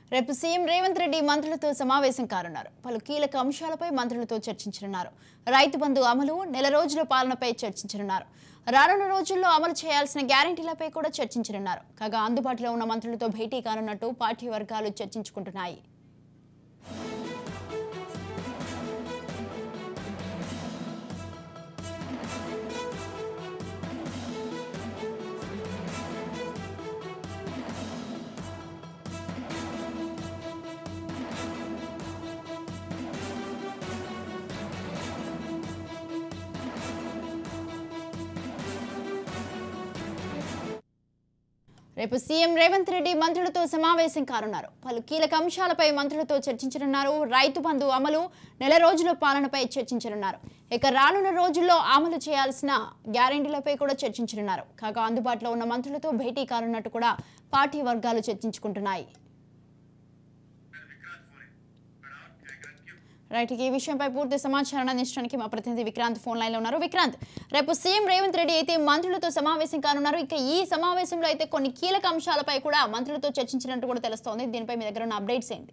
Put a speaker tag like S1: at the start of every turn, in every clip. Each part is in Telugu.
S1: రేపు సీఎం రేవంత్ రెడ్డి మంత్రులతో సమావేశం కానున్నారు పలు కీలక అంశాలపై మంత్రులతో చర్చించనున్నారు రైతు బంధు అమలు నెల రోజుల పాలనపై చర్చించనున్నారు రానున్న రోజుల్లో అమలు చేయాల్సిన గ్యారంటీలపై కూడా చర్చించనున్నారు కాగా అందుబాటులో ఉన్న మంత్రులతో భేటీ కానున్నట్టు పార్టీ వర్గాలు చర్చించుకుంటున్నాయి రేపు సీఎం రేవంత్ రెడ్డి మంత్రులతో సమావేశం కానున్నారు పలు కీలక అంశాలపై మంత్రులతో చర్చించనున్నారు రైతు బంధు అమలు నెల రోజుల పాలనపై చర్చించనున్నారు ఇక రానున్న రోజుల్లో అమలు చేయాల్సిన గ్యారెంటీలపై కూడా చర్చించనున్నారు కాగా అందుబాటులో ఉన్న మంత్రులతో భేటీ కానున్నట్టు కూడా పార్టీ వర్గాలు చర్చించుకుంటున్నాయి రైట్ ఇక ఈ విషయంపై పూర్తి సమాచారాన్ని అందించడానికి మా ప్రతినిధి విక్రాంత్ ఫోన్ లైన్లో ఉన్నారు విక్రాంత్ రేపు సీఎం రేవంత్ రెడ్డి అయితే మంత్రులతో సమావేశం కానున్నారు ఇక ఈ సమావేశంలో అయితే కొన్ని కీలక అంశాలపై కూడా మంత్రులతో చర్చించినట్టు కూడా తెలుస్తోంది దీనిపై మీ దగ్గర ఉన్న అప్డేట్స్ ఏంటి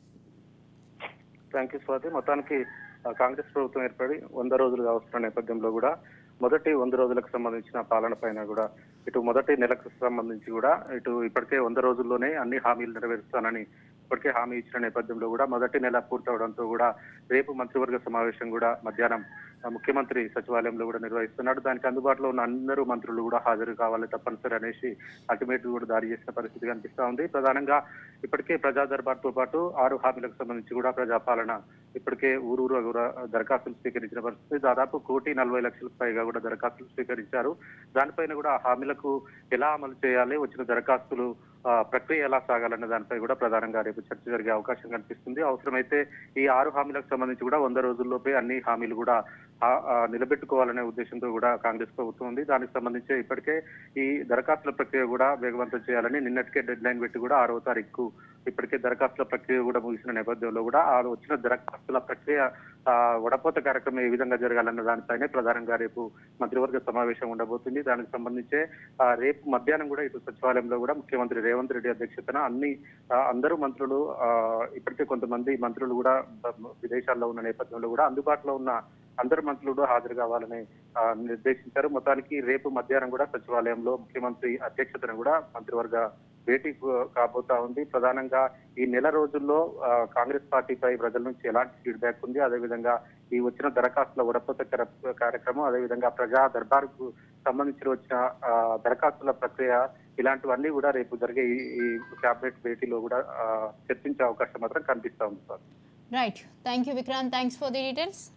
S2: థ్యాంక్ యూ స్వాతి మొత్తానికి ఆ, కాంగ్రెస్ ప్రభుత్వం ఏర్పడి వంద రోజులుగా వస్తున్న నేపథ్యంలో కూడా మొదటి వంద రోజులకు సంబంధించిన పాలన పైన కూడా ఇటు మొదటి నెలకు సంబంధించి కూడా ఇటు ఇప్పటికే వంద రోజుల్లోనే అన్ని హామీలు నెరవేరుస్తానని ఇప్పటికే హామీ ఇచ్చిన నేపథ్యంలో కూడా మొదటి నెల పూర్తవడంతో కూడా రేపు మంత్రివర్గ సమావేశం కూడా మధ్యాహ్నం ఆ, ముఖ్యమంత్రి సచివాలయంలో కూడా నిర్వహిస్తున్నాడు దానికి అందుబాటులో ఉన్న అందరూ మంత్రులు కూడా హాజరు కావాలి తప్పనిసరి అనేసి అల్టిమేట్ కూడా దారి చేసిన పరిస్థితి కనిపిస్తా ఉంది ప్రధానంగా ఇప్పటికే ప్రజా దర్బార్తో పాటు ఆరు హామీలకు సంబంధించి కూడా ప్రజాపాలన ఇప్పటికే ఊరూరు కూడా దరఖాస్తులు స్వీకరించిన పరిస్థితి దాదాపు కోటి నలభై లక్షలకు పైగా కూడా దరఖాస్తులు స్వీకరించారు దానిపైన కూడా ఆ హామీలకు ఎలా అమలు చేయాలి వచ్చిన దరఖాస్తులు ఆ, ప్రక్రియ ఎలా సాగాలన్న దానిపై కూడా ప్రధానంగా రేపు చర్చ జరిగే అవకాశం కనిపిస్తుంది అవసరమైతే ఈ ఆరు హామీలకు సంబంధించి కూడా వంద రోజుల్లోపే అన్ని హామీలు కూడా ఆ, ఆ, నిలబెట్టుకోవాలనే ఉద్దేశంతో కూడా కాంగ్రెస్ ప్రభుత్వం ఉంది దానికి సంబంధించి ఇప్పటికే ఈ దరఖాస్తుల ప్రక్రియ కూడా వేగవంతం చేయాలని నిన్నటికే డెడ్ లైన్ పెట్టి కూడా ఆరో తారీఖు ఇప్పటికే దరఖాస్తుల ప్రక్రియ కూడా ముగిసిన నేపథ్యంలో కూడా ఆ వచ్చిన దరఖాస్తుల ప్రక్రియ ఆ, వడపోత కార్యక్రమం ఏ విధంగా జరగాలన్న దానిపైనే ప్రధానంగా రేపు మంత్రివర్గ సమావేశం ఉండబోతుంది దానికి సంబంధించే ఆ, రేపు మధ్యాహ్నం కూడా ఇటు సచివాలయంలో కూడా ముఖ్యమంత్రి రేవంత్ రెడ్డి అధ్యక్షతన అన్ని ఆ, అందరూ మంత్రులు ఆ, ఇప్పటికే కొంతమంది మంత్రులు కూడా బ- విదేశాల్లో ఉన్న నేపథ్యంలో కూడా అందుబాటులో ఉన్న అందరు మంత్రులు హాజరు కావాలని ఆ, నిర్దేశించారు మొత్తానికి రేపు మధ్యాహ్నం కూడా సచివాలయంలో ముఖ్యమంత్రి అధ్యక్షతన కూడా మంత్రివర్గ భేటీ కు- కాబోతా ఉంది ప్రధానంగా ఈ నెల రోజుల్లో ఆ, కాంగ్రెస్ పార్టీపై ప్రజల నుంచి ఎలాంటి ఫీడ్బ్యాక్ ఉంది అదేవిధంగా ఈ వచ్చిన దరఖాస్తుల ఉడపోత కర- కార్యక్రమం అదేవిధంగా ప్రజా దర్బార్కు సంబంధించి వచ్చిన ఆ, దరఖాస్తుల ప్రక్రియ ఇలాంటివన్నీ కూడా రేపు జరిగే ఈ ఈ కేబినెట్ భేటీలో కూడా ఆ, చర్చించే అవకాశం మాత్రం కనిపిస్తా ఉంది sir
S1: right thank you Vikrant thanks for the details